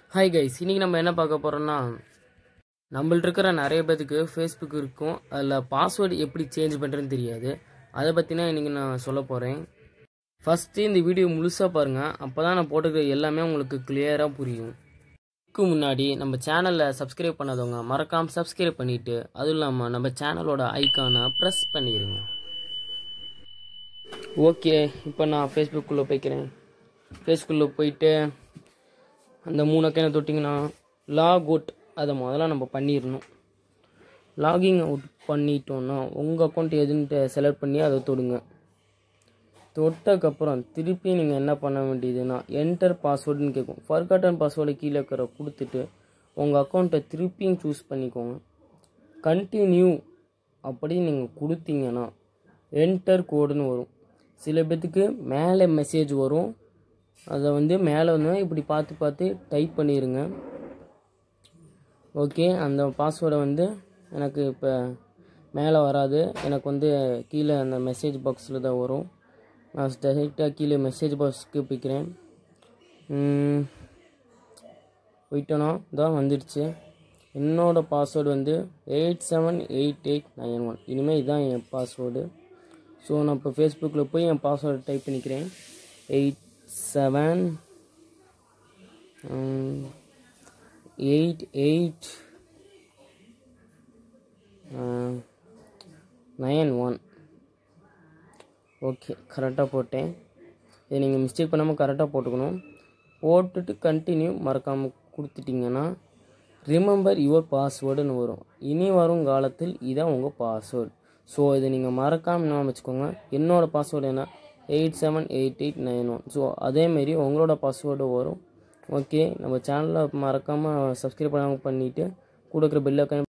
hi guys இன்றைக்கி நம்ம என்ன பார்க்க போகிறோம்னா நம்மள்ட்ட இருக்கிற நிறைய பேத்துக்கு ஃபேஸ்புக் இருக்கும் அதில் பாஸ்வேர்டு எப்படி சேஞ்ச் பண்ணுறதுன்னு தெரியாது அதை பற்றினா இன்றைக்கி நான் சொல்ல போகிறேன் ஃபஸ்ட்டு இந்த வீடியோ முழுசாக பாருங்கள் அப்போ தான் நான் போட்டுக்கிற எல்லாமே உங்களுக்கு கிளியராக புரியும் இதுக்கு முன்னாடி நம்ம சேனலில் சப்ஸ்கிரைப் பண்ணாதவங்க மறக்காமல் சப்ஸ்கிரைப் பண்ணிவிட்டு அதுவும் இல்லாமல் நம்ம சேனலோட ஐக்கானை ப்ரெஸ் பண்ணிடுங்க ஓகே இப்போ நான் ஃபேஸ்புக்குள்ளே போய்க்கிறேன் ஃபேஸ்புக்கில் போயிட்டு அந்த மூணு அக்கைனை தொட்டிங்கன்னா லாக் அவுட் அதை முதல்ல நம்ம பண்ணிடணும் லாகிங் அவுட் பண்ணிட்டோன்னா உங்கள் அக்கௌண்ட் எதுன்ட்டு செலக்ட் பண்ணி அதை தொடுங்க தொட்டக்கப்புறம் திருப்பி நீங்கள் என்ன பண்ண வேண்டியதுன்னா என்டர் பாஸ்வேர்டுன்னு கேட்கும் ஃபர்காட்டன் பாஸ்வேர்டு கீழே இருக்கிற கொடுத்துட்டு உங்கள் அக்கௌண்ட்டை திருப்பியும் சூஸ் பண்ணிக்கோங்க கண்டினியூ அப்படி நீங்கள் கொடுத்தீங்கன்னா என்டர் கோடுன்னு வரும் சில பேத்துக்கு மேலே மெசேஜ் வரும் அதை வந்து மேலே வந்து இப்படி பார்த்து பார்த்து டைப் பண்ணிடுங்க ஓகே அந்த பாஸ்வேர்டை வந்து எனக்கு இப்போ மேலே வராது எனக்கு வந்து கீழே அந்த மெசேஜ் பாக்ஸில் தான் வரும் நான் டேரெக்டாக கீழே மெசேஜ் பாக்ஸ்க்கு போய்க்கிறேன் ம், போயிட்டோன்னா தான் வந்துடுச்சு என்னோடய பாஸ்வேர்டு வந்து eight seven eight eight nine one இனிமேல் இதுதான் என் பாஸ்வேர்டு ஸோ நான் இப்போ ஃபேஸ்புக்கில் போய் என் பாஸ்வேர்டு டைப் பண்ணிக்கிறேன் eight seven eight eight nine one okay கரெக்டாக போட்டேன் இதை நீங்கள் மிஸ்டேக் பண்ணாமல் கரெக்டாக போட்டுக்கணும் போட்டுட்டு கண்டினியூ மறக்காமல் கொடுத்துட்டிங்கன்னா ரிமெம்பர் யுவர் பாஸ்வேர்டுன்னு வரும் இனி வரும் காலத்தில் இதான் உங்கள் பாஸ்வேர்டு ஸோ இதை நீங்கள் மறக்காமல் என்ன வச்சுக்கோங்க என்னோடய பாஸ்வேர்டு என்ன eight seven eight eight nine one so அதேமாரி உங்களோட பாஸ்வேர்டு வரும் ஓகே நம்ம சேனலில் மறக்காமல் சப்ஸ்கிரைப் பண்ணாமல் பண்ணிவிட்டு கொடுக்குற பெல்லை